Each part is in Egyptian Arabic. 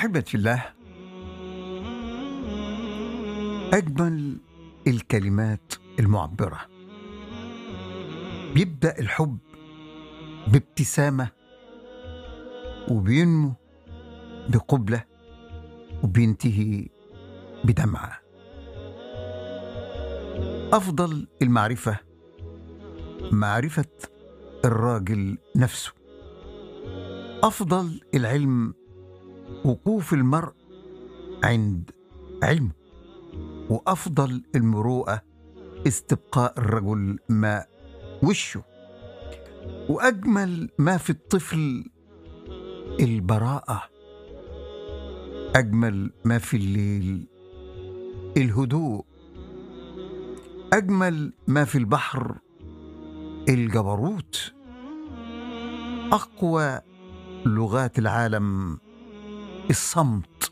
أحبة الله أجمل الكلمات المعبرة بيبدأ الحب بابتسامة وبينمو بقبلة وبينتهي بدمعة أفضل المعرفة معرفة الراجل نفسه أفضل العلم وقوف المرء عند علمه وافضل المروءه استبقاء الرجل ما وشه واجمل ما في الطفل البراءه اجمل ما في الليل الهدوء اجمل ما في البحر الجبروت اقوى لغات العالم الصمت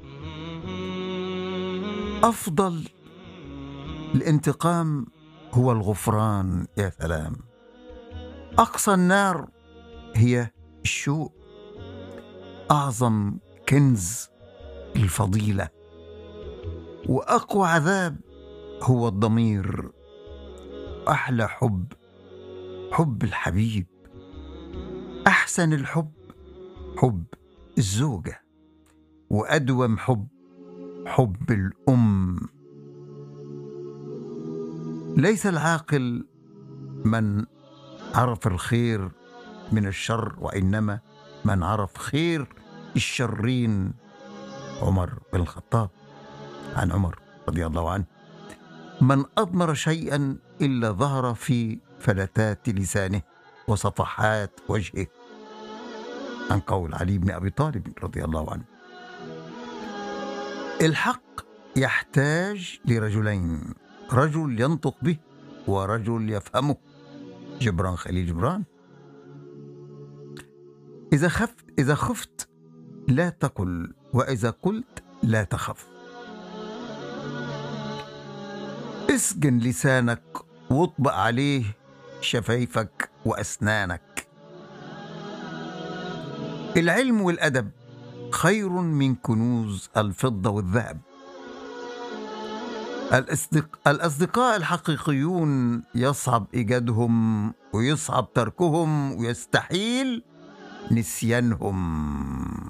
افضل الانتقام هو الغفران يا سلام اقصى النار هي الشوق اعظم كنز الفضيله واقوى عذاب هو الضمير احلى حب حب الحبيب احسن الحب حب الزوجه وادوم حب حب الام ليس العاقل من عرف الخير من الشر وانما من عرف خير الشرين عمر بن الخطاب عن عمر رضي الله عنه من اضمر شيئا الا ظهر في فلتات لسانه وصفحات وجهه عن قول علي بن ابي طالب رضي الله عنه الحق يحتاج لرجلين رجل ينطق به ورجل يفهمه جبران خليل جبران إذا خفت إذا خفت لا تقل وإذا قلت لا تخف اسجن لسانك واطبق عليه شفايفك وأسنانك العلم والأدب خير من كنوز الفضة والذهب الأصدق... الأصدقاء الحقيقيون يصعب إيجادهم ويصعب تركهم ويستحيل نسيانهم